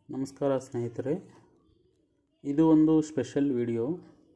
ನಮಸ್ಕಾರ ಸ್ನೇಹಿತರೆ ಇದು ಒಂದು ಸ್ಪೆಷಲ್ ವಿಡಿಯೋ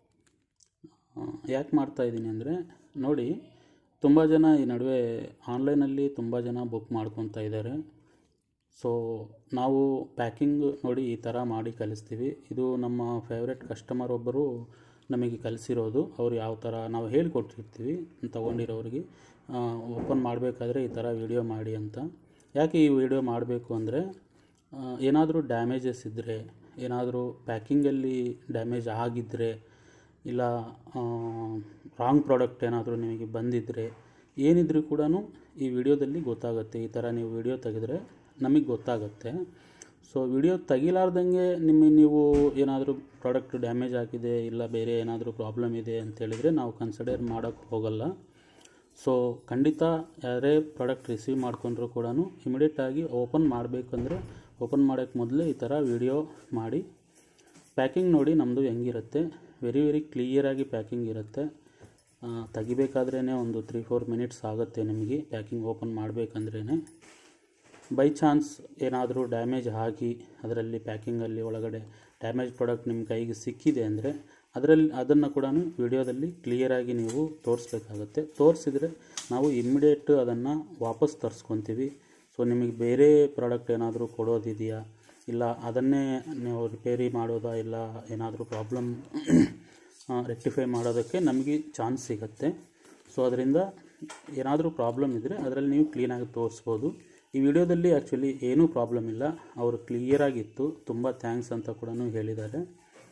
ಯಾಕೆ ಮಾಡ್ತಾ ಇದ್ದೀನಿ ಅಂದರೆ ನೋಡಿ ತುಂಬ ಜನ ಈ ನಡುವೆ ಆನ್ಲೈನಲ್ಲಿ ತುಂಬ ಜನ ಬುಕ್ ಮಾಡ್ಕೊತಾ ಇದ್ದಾರೆ ಸೊ ನಾವು ಪ್ಯಾಕಿಂಗ್ ನೋಡಿ ಈ ಥರ ಮಾಡಿ ಕಲಿಸ್ತೀವಿ ಇದು ನಮ್ಮ ಫೇವ್ರೆಟ್ ಕಸ್ಟಮರ್ ಒಬ್ಬರು ನಮಗೆ ಕಲಿಸಿರೋದು ಅವ್ರು ಯಾವ ಥರ ನಾವು ಹೇಳಿಕೊಟ್ಟಿರ್ತೀವಿ ತೊಗೊಂಡಿರೋರಿಗೆ ಓಪನ್ ಮಾಡಬೇಕಾದ್ರೆ ಈ ಥರ ವಿಡಿಯೋ ಮಾಡಿ ಅಂತ ಯಾಕೆ ಈ ವಿಡಿಯೋ ಮಾಡಬೇಕು ಅಂದರೆ ಏನಾದರೂ ಡ್ಯಾಮೇಜಸ್ ಇದ್ದರೆ ಏನಾದರೂ ಪ್ಯಾಕಿಂಗಲ್ಲಿ ಡ್ಯಾಮೇಜ್ ಆಗಿದ್ದರೆ ಇಲ್ಲ ರಾಂಗ್ ಪ್ರಾಡಕ್ಟ್ ಏನಾದರೂ ನಿಮಗೆ ಬಂದಿದ್ದರೆ ಏನಿದ್ರೂ ಕೂಡ ಈ ವಿಡಿಯೋದಲ್ಲಿ ಗೊತ್ತಾಗುತ್ತೆ ಈ ಥರ ನೀವು ವಿಡಿಯೋ ತೆಗೆದ್ರೆ ನಮಗೆ ಗೊತ್ತಾಗುತ್ತೆ ಸೊ ವಿಡಿಯೋ ತೆಗಿಲಾರ್ದಂಗೆ ನಿಮಗೆ ನೀವು ಏನಾದರೂ ಪ್ರಾಡಕ್ಟ್ ಡ್ಯಾಮೇಜ್ ಆಗಿದೆ ಇಲ್ಲ ಬೇರೆ ಏನಾದರೂ ಪ್ರಾಬ್ಲಮ್ ಇದೆ ಅಂತೇಳಿದರೆ ನಾವು ಕನ್ಸಿಡರ್ ಮಾಡೋಕ್ಕೆ ಹೋಗಲ್ಲ ಸೊ ಖಂಡಿತ ಯಾರೇ ಪ್ರಾಡಕ್ಟ್ ರಿಸೀವ್ ಮಾಡ್ಕೊಂಡ್ರೂ ಕೂಡ ಇಮಿಡಿಯೇಟಾಗಿ ಓಪನ್ ಮಾಡಬೇಕಂದ್ರೆ ಓಪನ್ ಮಾಡೋಕ್ಕೆ ಮೊದಲೇ ಈ ಥರ ವಿಡಿಯೋ ಮಾಡಿ ಪ್ಯಾಕಿಂಗ್ ನೋಡಿ ನಮ್ಮದು ಹೆಂಗಿರುತ್ತೆ ವೆರಿ ವೆರಿ ಕ್ಲಿಯರಾಗಿ ಪ್ಯಾಕಿಂಗ್ ಇರುತ್ತೆ ತೆಗಿಬೇಕಾದ್ರೇ ಒಂದು ತ್ರೀ ಫೋರ್ ಮಿನಿಟ್ಸ್ ಆಗುತ್ತೆ ನಿಮಗೆ ಪ್ಯಾಕಿಂಗ್ ಓಪನ್ ಮಾಡಬೇಕಂದ್ರೇ ಬೈ ಚಾನ್ಸ್ ಏನಾದರೂ ಡ್ಯಾಮೇಜ್ ಆಗಿ ಅದರಲ್ಲಿ ಪ್ಯಾಕಿಂಗಲ್ಲಿ ಒಳಗಡೆ ಡ್ಯಾಮೇಜ್ ಪ್ರಾಡಕ್ಟ್ ನಿಮ್ಮ ಕೈಗೆ ಸಿಕ್ಕಿದೆ ಅಂದರೆ ಅದರಲ್ಲಿ ಅದನ್ನು ಕೂಡ ವಿಡಿಯೋದಲ್ಲಿ ಕ್ಲಿಯರಾಗಿ ನೀವು ತೋರಿಸ್ಬೇಕಾಗತ್ತೆ ತೋರಿಸಿದರೆ ನಾವು ಇಮ್ಮಿಡಿಯೇಟ್ ಅದನ್ನು ವಾಪಸ್ ತರಿಸ್ಕೊತೀವಿ ಸೊ ನಿಮಗೆ ಬೇರೆ ಪ್ರಾಡಕ್ಟ್ ಏನಾದರೂ ಕೊಡೋದಿದೆಯಾ ಇಲ್ಲ ಅದನ್ನೇ ನೀವು ರಿಪೇರಿ ಮಾಡೋದಾ ಇಲ್ಲ ಏನಾದರೂ ಪ್ರಾಬ್ಲಮ್ ರೆಕ್ಟಿಫೈ ಮಾಡೋದಕ್ಕೆ ನಮಗೆ ಚಾನ್ಸ್ ಸಿಗುತ್ತೆ ಸೊ ಅದರಿಂದ ಏನಾದರೂ ಪ್ರಾಬ್ಲಮ್ ಇದ್ದರೆ ಅದರಲ್ಲಿ ನೀವು ಕ್ಲೀನಾಗಿ ತೋರಿಸ್ಬೋದು ಈ ವಿಡಿಯೋದಲ್ಲಿ ಆ್ಯಕ್ಚುಲಿ ಏನೂ ಪ್ರಾಬ್ಲಮ್ ಇಲ್ಲ ಅವರು ಕ್ಲಿಯರಾಗಿತ್ತು ತುಂಬ ಥ್ಯಾಂಕ್ಸ್ ಅಂತ ಕೂಡ ಹೇಳಿದ್ದಾರೆ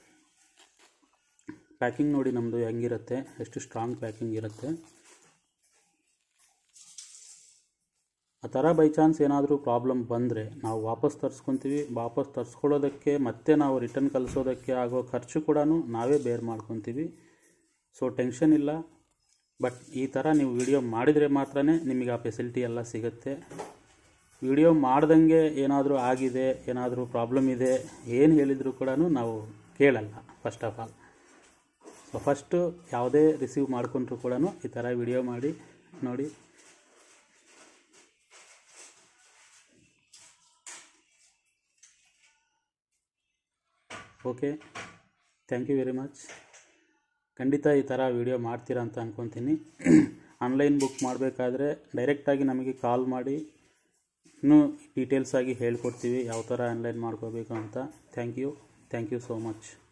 ಪ್ಯಾಕಿಂಗ್ ನೋಡಿ ನಮ್ಮದು ಹೆಂಗಿರುತ್ತೆ ಎಷ್ಟು ಸ್ಟ್ರಾಂಗ್ ಪ್ಯಾಕಿಂಗ್ ಇರುತ್ತೆ ಆ ಥರ ಬೈ ಚಾನ್ಸ್ ಏನಾದರೂ ಪ್ರಾಬ್ಲಮ್ ಬಂದರೆ ನಾವು ವಾಪಸ್ ತರಿಸ್ಕೊತೀವಿ ವಾಪಸ್ ತರಿಸ್ಕೊಳ್ಳೋದಕ್ಕೆ ಮತ್ತೆ ನಾವು ರಿಟರ್ನ್ ಕಳಿಸೋದಕ್ಕೆ ಆಗೋ ಖರ್ಚು ಕೂಡ ನಾವೇ ಬೇರ್ ಮಾಡ್ಕೊತೀವಿ ಸೊ ಟೆನ್ಷನ್ ಇಲ್ಲ ಬಟ್ ಈ ಥರ ನೀವು ವಿಡಿಯೋ ಮಾಡಿದರೆ ಮಾತ್ರ ನಿಮಗೆ ಆ ಫೆಸಿಲಿಟಿ ಎಲ್ಲ ಸಿಗುತ್ತೆ ವಿಡಿಯೋ ಮಾಡ್ದಂಗೆ ಏನಾದರೂ ಆಗಿದೆ ಏನಾದರೂ ಪ್ರಾಬ್ಲಮ್ ಇದೆ ಏನು ಹೇಳಿದರೂ ಕೂಡ ನಾವು ಕೇಳಲ್ಲ first of all so first ಯಾವುದೇ ರಿಸೀವ್ ಮಾಡ್ಕೊಂಡ್ರು ಕೂಡ ಈ ಥರ ವಿಡಿಯೋ ಮಾಡಿ ನೋಡಿ okay thank you very much ಖಂಡಿತ ಈ ಥರ ವಿಡಿಯೋ ಮಾಡ್ತೀರಾ ಅಂತ ಅಂದ್ಕೊತೀನಿ ಆನ್ಲೈನ್ ಬುಕ್ ಮಾಡಬೇಕಾದ್ರೆ ಡೈರೆಕ್ಟಾಗಿ ನಮಗೆ ಕಾಲ್ ಮಾಡಿ ಇನ್ನೂ ಡೀಟೇಲ್ಸಾಗಿ ಹೇಳ್ಕೊಡ್ತೀವಿ ಯಾವ ಥರ ಆನ್ಲೈನ್ ಮಾಡ್ಕೋಬೇಕು ಅಂತ thank you thank you so much